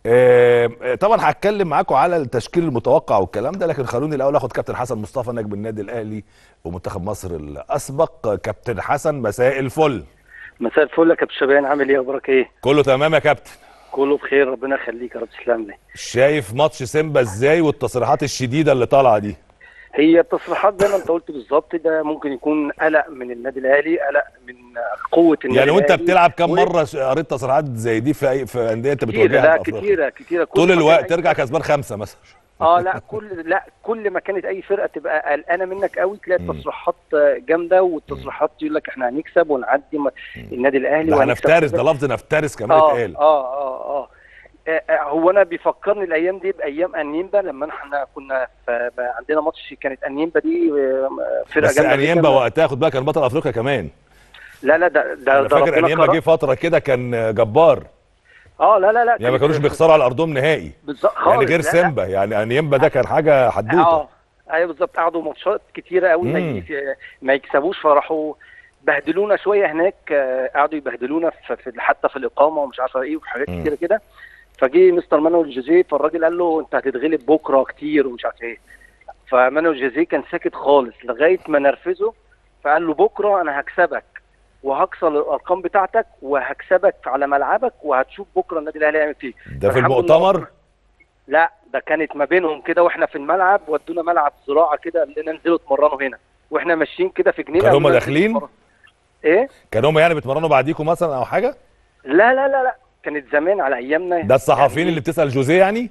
آه، طبعا هتكلم معاكم على التشكيل المتوقع والكلام ده لكن خلوني الاول اخد كابتن حسن مصطفى نجم النادي الاهلي ومنتخب مصر الاسبق كابتن حسن مساء الفل مساء الفل يا كابتن شبان عامل ايه اخبارك ايه؟ كله تمام يا كابتن كله بخير ربنا يخليك يا رب تسلم لي شايف ماتش سيمبا ازاي والتصريحات الشديده اللي طالعه دي هي التصريحات زي ما انت قلت بالظبط ده ممكن يكون قلق من النادي الاهلي قلق من قوه النادي يعني وانت الأهلي. بتلعب كام و- مره ش- قريت تصريحات زي دي في أي في انديه انت كتير بتواجهها لا في أفريقيا؟ كتيره كتيره كل طول ما كان الوقت أي- ترجع كسبان خمسه مثلا اه لا كل لا كل ما كانت اي فرقه تبقى قلقانه منك قوي تلاقي مم. التصريحات جامده والتصريحات يقول لك احنا هنكسب ونعدي م- النادي الاهلي ده وهنكسب هنفترس كده. ده لفظ نفترس كمان اه اتقال اه اه اه آه، آه، هو انا بيفكرني الايام دي بايام انيمبا لما احنا كنا في عندنا ماتش كانت انيمبا دي آه، فرقه بس جامده انيمبا جداً. وقتها خد بالك كان بطل افريقيا كمان لا لا ده ده انا ده فاكر ربنا انيمبا كرم. جه فتره كده كان جبار اه لا لا لا يعني ما كانت- كانوش بيخسروا على ارضهم نهائي بالظبط يعني خالص، غير لا، لا. سيمبا يعني انيمبا ده كان حاجه حدوته اه ايوه بالظبط قعدوا ماتشات كتيره قوي ما, مم. يجي- ما يكسبوش فراحوا بهدلونا شويه هناك آه، قعدوا يبهدلونا في في- حتى في الاقامه ومش عارفه ايه وحاجات مم. كتيره كده فجه مستر مانويل جوزيه فالراجل قال له انت هتتغلب بكره كتير ومش عارف ايه فمانويل جوزيه كان ساكت خالص لغايه ما نرفزه فقال له بكره انا هكسبك وهكسر الارقام بتاعتك وهكسبك على ملعبك وهتشوف بكره النادي الاهلي هيعمل فيه ده في فالحمد لله المؤتمر لا ده كانت ما بينهم كده واحنا في الملعب ودونا ملعب زراعه كده قال لنا انزلوا اتمرنوا هنا واحنا ماشيين كده في جنينه كانوا هما قالوا لنا داخلين؟ انزلوا اتمرنوا. ايه كانوا هم يعني بيتمرنوا بعديكم مثلا او حاجه لا لا لا لا كانت زمان على ايامنا ده الصحفيين يعني اللي بتسال جوزيه يعني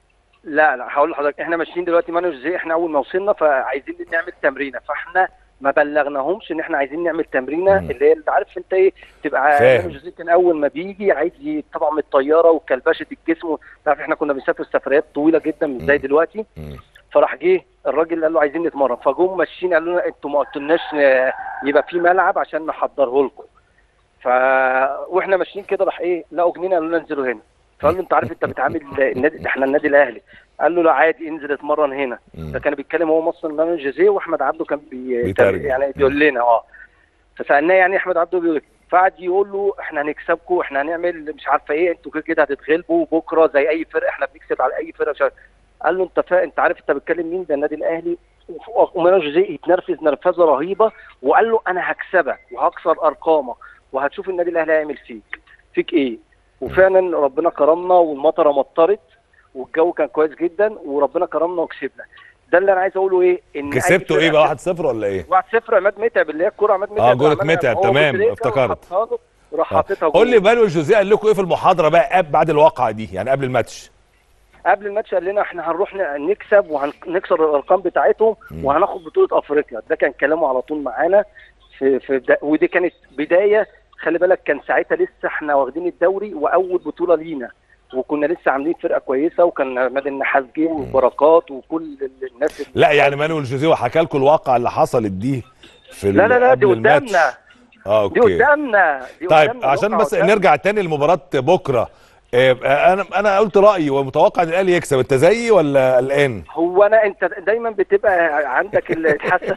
لا لا هقول لحضرتك احنا ماشيين دلوقتي مانو زي احنا اول ما وصلنا فعايزين نعمل تمرينه فاحنا ما بلغناهمش ان احنا عايزين نعمل تمرينه مم. اللي هي انت عارف انت ايه تبقى فاهم. مانو جوزيه كان اول ما بيجي عايز ي- طبعا من الطياره وكلبشه الجسم تعرف احنا كنا بنسافر سفريات طويله جدا مش زي مم. دلوقتي مم. فراح جه الراجل قال له عايزين نتمرن فجم ماشيين قالوا لنا انتوا ما قلتولناش آه، يبقى في ملعب عشان نحضره لكم ف واحنا ماشيين كده راح ايه لقوا جنينه قالوا لنا انزلوا هنا فقال له انت عارف انت بتعامل النادي احنا النادي الاهلي قال له لا عادي انزل اتمرن هنا مم. ده كان بيتكلم هو مصر مانو جوزيه واحمد عبده كان بي... بيترجم. يعني بيقول لنا اه فسالناه يعني احمد عبده بيقول إيه؟ فقعد يقول له احنا هنكسبكم احنا هنعمل مش عارفه ايه انتوا كده كده هتتغلبوا بكره زي اي فرقه احنا بنكسب على اي فرقه مش عارف. قال له انت فا... انت عارف انت بتتكلم مين ده النادي الاهلي وف- ومانو جوزيه يتنرفز نرفزه رهيبه وقال له انا هكسبك وهكسر ارقامك وهتشوف النادي الاهلي هيعمل فيك فيك ايه وفعلا ربنا كرمنا والمطره مطرت والجو كان كويس جدا وربنا كرمنا وكسبنا ده اللي انا عايز اقوله ايه ان أي كسبتوا ايه فرقة- بقى 1-0 ولا ايه 1-0 عماد متعب اللي هي الكوره عماد متعب آه، جولة عملها- متعب، هو تمام، بوتريكا افتكرت. وحطها له، راح آه. حاططها قول لي جول. مانويل جوزيه قال لكم ايه في المحاضره بقى قبل- بعد الواقعه دي يعني قبل الماتش قبل الماتش قال لنا احنا هنروح ن- نكسب وهنكسر الارقام بتاعتهم مم. وهناخد بطوله افريقيا ده كان كلامه على طول معانا في في بدا... ودي كانت بدايه خلي بالك كان ساعتها لسه احنا واخدين الدوري واول بطوله لينا وكنا لسه عاملين فرقه كويسه وكان عماد النحاس جه وبركات وكل الناس اللي لا يعني مانويل جوزيه وحكى لكم الواقعه اللي حصلت دي في لا لا لا دي قبل الماتش. قدامنا اه دي اوكي قدامنا دي طيب قدامنا، عشان الواقعة بس قدامنا. نرجع تاني لمباراه بكره آه، انا انا قلت رايي ومتوقع ان الاهلي يكسب انت زيي ولا قلقان؟ هو انا انت دايما بتبقى عندك الحساس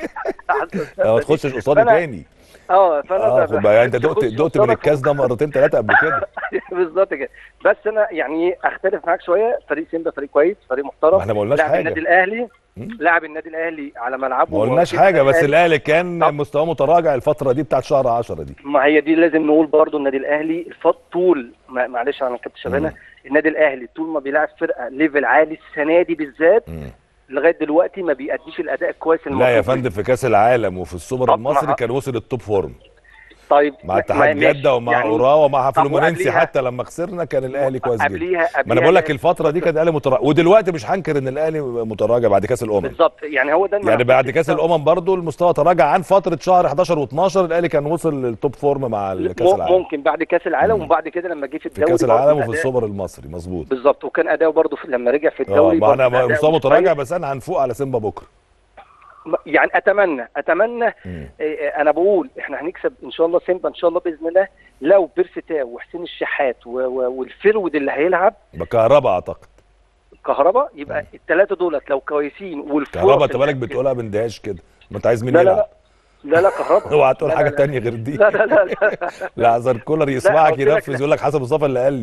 اه ما تخشش قصادي فأنا- تاني اه فانا اه ب- خد بالك انت بخش دقت دقت من قصادك الكاس ده مرتين ثلاثه قبل كده بالظبط كده بس انا يعني اختلف معاك شويه فريق سيمبا فريق كويس فريق ما محترم احنا ما قلناش لاعب حاجه النادي الاهلي مم. لاعب النادي الاهلي على ملعبه ما قلناش وكسب حاجه بس الأهلي. الاهلي كان طب. مستواه متراجع الفتره دي بتاعت شهر 10 دي ما هي دي لازم نقول برضو النادي الاهلي الفط طول ما- معلش انا كابتن شبانه مم. النادي الاهلي طول ما بيلعب فرقه ليفل عالي السنه دي بالذات مم. لغايه دلوقتي ما بيأديش الاداء الكويس لا يا المطلوب منه. فندم في كاس العالم وفي السوبر طب المصري ما- كان وصل التوب فورم طيب مع ما- اتحاد ماشي. جده ومع يعني اوراوا ومع طب فلومينينسي وقبليها- حتى لما خسرنا كان الاهلي كويس جدا قبليها ما انا قبليها بقول لك الفتره دي كان الاهلي متراجع ودلوقتي مش هنكر ان الاهلي متراجع بعد كاس الامم بالظبط يعني هو ده يعني بعد كاس الامم برضو المستوى تراجع عن فتره شهر 11 و12 الاهلي كان وصل للتوب فورم مع كاس م- العالم ممكن بعد كاس العالم مم. وبعد كده لما جه في في الدوري كاس برضه العالم وفي الأداء- السوبر المصري مظبوط بالظبط وكان اداؤه برضه في- لما رجع في اه الدوري ما برضه انا أداؤه مستوى مش متراجع كويس. بس انا هنفوق على سيمبا بكره يعني اتمنى اتمنى مم. إيه، انا بقول احنا هنكسب ان شاء الله سيمبا ان شاء الله باذن الله لو بيرسيتاو وحسين الشحات و- و- والفرود اللي هيلعب بكهرباء اعتقد كهربا يبقى الثلاثه دولت لو كويسين والفرص كهرباء انت اللي- بالك بتقولها بندهاش كده ما انت عايز مين لا لا يلعب لا لا لا كهربا اوعى تقول لا حاجه لا لا. تانية غير دي لا لا لا لا لا عذر كولر يسمعك قلت لك ينفذ لا. يقول لك حسن مصطفى اللي قال لي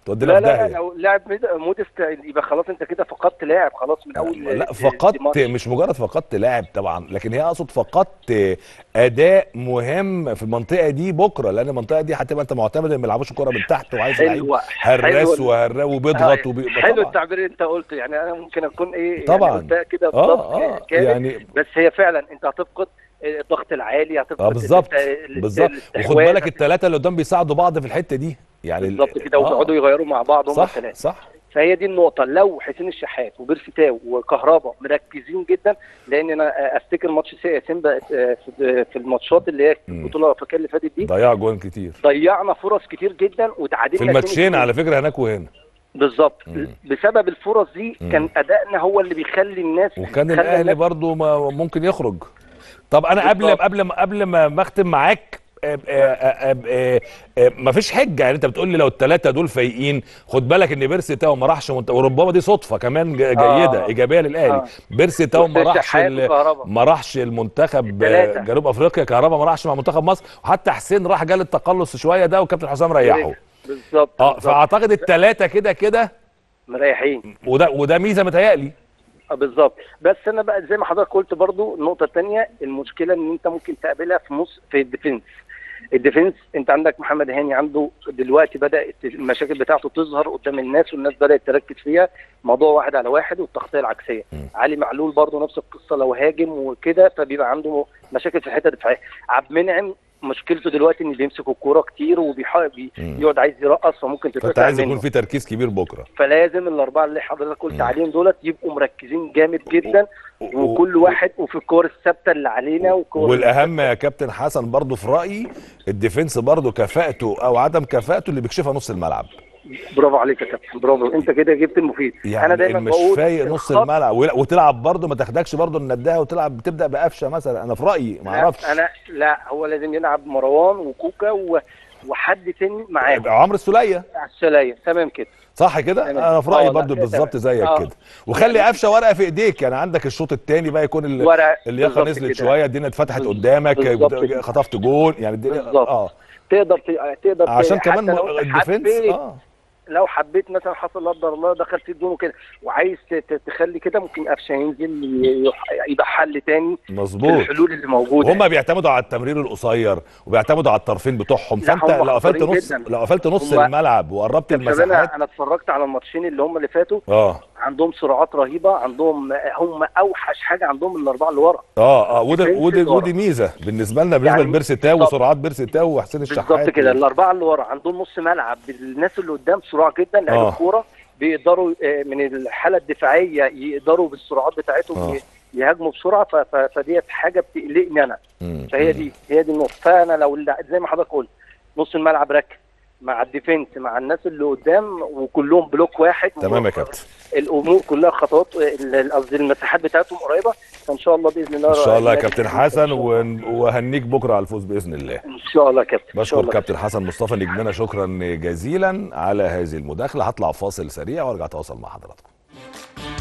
تودينا لا في لا لا داهيه لو لاعب ميد- مودست يبقى خلاص انت كده فقدت لاعب خلاص من اول لا ال- فقدت الماتش. مش مجرد فقدت لاعب طبعا لكن هي اقصد فقدت اداء مهم في المنطقه دي بكره لان المنطقه دي هتبقى انت معتمد ان ما بيلعبوش الكوره من تحت وعايز لعيب حلوة هراس حلوة. وهرا وبيضغط آه، وبي... حلو طبعا التعبير اللي انت قلته يعني انا ممكن اكون ايه طبعاً. يعني قلتها كده اه بالظبط اه كامل. يعني بس هي فعلا انت هتفقد الضغط العالي هتفقد اه بالظبط ال- ال- بالظبط الاستحواذ، وخد بالك الثلاثه اللي قدام بيساعدوا بعض في الحته دي يعني ال- بالظبط كده آه، وبيقعدوا يغيروا مع بعض هم صح الثلاثه صح فهي دي النقطة لو حسين الشحات وبيرسي تاو وكهربا مركزين جدا لأن أنا أفتكر ماتش سي- سيمبا آه، في في الماتشات اللي هي مم. البطولة الأفريقية اللي فاتت دي ضيع جوان كتير ضيعنا فرص كتير جدا وتعادلنا في تاني الماتشين كتير. على فكره هناك وهنا بالظبط مم. بسبب الفرص دي مم. كان أدائنا هو اللي بيخلي الناس وكان خلى الاهلي الناس- برضو ما ممكن يخرج طب انا قبل بالظبط. قبل ما قبل ما ما اختم معاك آه، آه، آه، آه، آه، مفيش حجه يعني انت بتقول لي لو الثلاثه دول فايقين خد بالك ان بيرسي تاو ما راحش منت... وربما دي صدفه كمان ج- جيده آه. ايجابيه للاهلي آه. بيرسي تاو ما وحسين راحش شحات ال... وكهربا. ما راحش المنتخب آه، التلاتة. جنوب افريقيا كهربا ما راحش مع منتخب مصر وحتى حسين راح جال التقلص شويه ده وكابتن حسام ريحه بالظبط اه بالظبط. فاعتقد الثلاثه كده كده مريحين وده وده ميزه متهيألي آه، بالظبط بس انا بقى زي ما حضرتك قلت برضو النقطه الثانيه المشكله ان انت ممكن تقابلها في نص في الديفنس الديفنس انت عندك محمد هاني عنده دلوقتي بدات المشاكل بتاعته تظهر قدام الناس والناس بدات تركز فيها موضوع واحد على واحد والتغطيه العكسيه م. علي معلول برضه نفس القصه لو هاجم وكده فبيبقى عنده مشاكل في الحته الدفاعيه عبد المنعم مشكلته دلوقتي ان بيمسك الكوره كتير وبيحاول م. يقعد عايز يرقص فممكن فانت تتقطع عايز منه يكون في تركيز كبير بكره فلازم الاربعه اللي حضرتك قلت مم. عليهم دولت يبقوا مركزين جامد جدا و- وكل واحد وفي الكور الثابته اللي علينا والكور والاهم يا كابتن حسن برضو في رايي الديفنس برضو كفاءته او عدم كفاءته اللي بيكشفها نص الملعب برافو عليك يا كابتن برافو انت كده جبت المفيد يعني انا دايما مش بقول فايق نص الخط- الملعب ولا- وتلعب برضو ما تاخدكش برضو النداهه وتلعب تبدا بقفشه مثلا انا في رايي ما لا، اعرفش انا لا هو لازم يلعب مروان وكوكا و... وحد تاني معاه عمرو السوليه على السلايه تمام كده صح كده تمام. انا في آه، رايي لا، برضو كده بالظبط تمام. زيك آه. كده وخلي قفشه ورقه في ايديك يعني عندك الشوط الثاني بقى يكون ال- ورق اللياقه بالظبط نزلت كده. شويه الدنيا اتفتحت بالظبط. قدامك بالظبط كده. خطفت جول يعني الدنيا بالظبط. اه تقدر ت- تقدر ت- عشان حتى كمان لو أنت الديفنس حبيت اه لو حبيت مثلا حصل لا قدر الله دخل في الجون وكده وعايز ت- ت- تخلي كده ممكن قفشه ينزل ي- يح- يبقى حل تاني في مظبوط الحلول اللي موجوده هما بيعتمدوا على التمرير القصير وبيعتمدوا على الطرفين بتوعهم لا، فانت هم لو قفلت خطيرين نص جدا. لو قفلت نص هم- الملعب وقربت طب شباب، المساحات انا انا اتفرجت على الماتشين اللي هم اللي فاتوا اه عندهم سرعات رهيبه عندهم هم اوحش حاجه عندهم الاربعه اللي ورا اه اه ودي ديفنس ودي ورا. ودي ميزه بالنسبه لنا بالنسبه يعني لبيرسي تاو بالظبط. وسرعات بيرسي تاو وحسين الشحات بالظبط كده الاربعه اللي ورا عندهم نص ملعب الناس اللي قدام سرعه جدا لعيب آه. الكوره بيقدروا آه، من الحاله الدفاعيه يقدروا بالسرعات بتاعتهم آه. ي- يهاجموا بسرعه ف- ف- فديت حاجه بتقلقني انا مم. فهي مم. دي هي دي النقطه فانا لو الل- زي ما حضرتك قلت نص الملعب ركز مع الديفنس مع الناس اللي قدام وكلهم بلوك واحد تمام يا كابتن الامور كلها خطوات ال- قصدي المساحات بتاعتهم قريبه فان شاء الله باذن الله ان شاء الله يا النادي كابتن الأهلي حسن إن شاء الله. ون- وهنيك بكره على الفوز باذن الله ان شاء الله يا كابتن إن شاء بشكر الله. كابتن حسن مصطفى نجمنا شكرا جزيلا على هذه المداخله هطلع فاصل سريع وارجع اتواصل مع حضراتكم